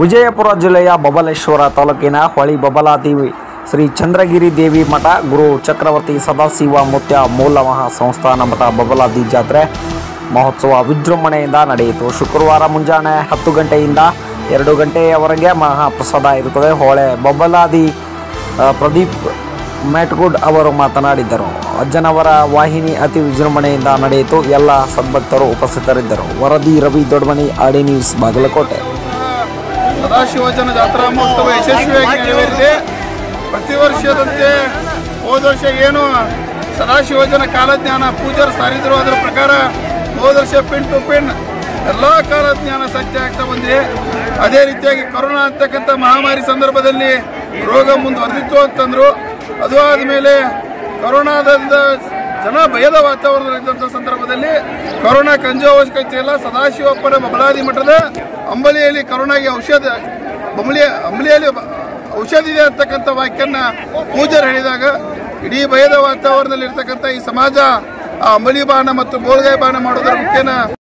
ವಿಜಯಪುರ ಜಿಲ್ಲೆಯ ಬಬಲೇಶ್ವರ ತಾಲೂಕಿನ ಹೊಳಿ ಬಬಲಾದೇವಿ ಶ್ರೀ ಚಂದ್ರಗಿರಿ ದೇವಿ ಮಠ ಗುರು ಚಕ್ರವರ್ತಿ ಸದಾಶಿವ ಮುತ್ಯ ಮೂಲ ಮಹಾ ಸಂಸ್ಥಾನ ಮಠ ಬಬಲಾದಿ ಜಾತ್ರೆ ಮಹೋತ್ಸವ ವಿಜೃಂಭಣೆಯಿಂದ ನಡೆಯಿತು ಶುಕ್ರವಾರ ಮುಂಜಾನೆ ಹತ್ತು ಗಂಟೆಯಿಂದ ಎರಡು ಗಂಟೆಯವರೆಗೆ ಮಹಾಪ್ರಸಾದ ಇರುತ್ತದೆ ಹೊಳೆ ಬಬಲಾದಿ ಆ, ಪ್ರದೀಪ್ ಮೆಟ್ಗುಡ್ ಅವರು ಮಾತನಾಡಿದರು ಅಜ್ಜನವರ ವಾಹಿನಿ ಅತಿ ವಿಜೃಂಭಣೆಯಿಂದ ನಡೆಯಿತು ಎಲ್ಲ ಸದ್ಭಕ್ತರು ಉಪಸ್ಥಿತರಿದ್ದರು ವರದಿ ರವಿ ದೊಡ್ಮನಿ ಆಡಿ ನ್ಯೂಸ್ ಬಾಗಲಕೋಟೆ ಸದಾಶಿವಜನ ಜಾತ್ರಾ ಮಹೋತ್ಸವ ಯಶಸ್ವಿಯಾಗಿ ನೆರವೇರಿದೆ ಪ್ರತಿ ವರ್ಷದಂತೆ ಹೋದ ವರ್ಷ ಏನು ಸದಾಶಿವಜನ ಕಾಲಜ್ಞಾನ ಪೂಜಾರು ಸಾರಿದ್ರು ಅದರ ಪ್ರಕಾರ ಹೋದ ವರ್ಷ ಪಿನ್ ಟು ಪಿನ್ ಎಲ್ಲ ಕಾಲಜ್ಞಾನ ಸತ್ಯ ಆಗ್ತಾ ಬಂದಿದೆ ಅದೇ ರೀತಿಯಾಗಿ ಕೊರೋನಾ ಅಂತಕ್ಕಂಥ ಮಹಾಮಾರಿ ಸಂದರ್ಭದಲ್ಲಿ ರೋಗ ಮುಂದುವರೆದಿತ್ತು ಅಂತಂದ್ರು ಅದು ಆದಮೇಲೆ ಕೊರೋನಾದಿಂದ ಜನ ಭಯದ ವಾತಾವರಣದಲ್ಲಿದ್ದಂಥ ಸಂದರ್ಭದಲ್ಲಿ ಕೊರೋನಾ ಕಂಜು ಅವಶ್ಯಕತೆ ಇಲ್ಲ ಸದಾಶಿವಪ್ಪನ ಬಬಲಾದಿ ಮಠದ ಅಂಬಲಿಯಲ್ಲಿ ಕೊರೋನಾಗೆ ಔಷಧ ಬಮಲಿ ಅಂಬಲಿಯಲ್ಲಿ ಬ- ಔಷಧ ಇದೆ ಅಂತಕ್ಕಂಥ ವಾಕ್ಯನ ಪೂಜಾರಿ ಹೇಳಿದಾಗ ಇಡೀ ಭಯದ ವಾತಾವರಣದಲ್ಲಿ ಇರ್ತಕ್ಕಂಥ ಈ ಸಮಾಜ ಆ ಅಂಬಲಿ ಬಾಣ ಮತ್ತು ಬೋಳ್ಗಾಯಿ ಬಾಣ ಮಾಡೋದ್ರ ಮುಖೇನ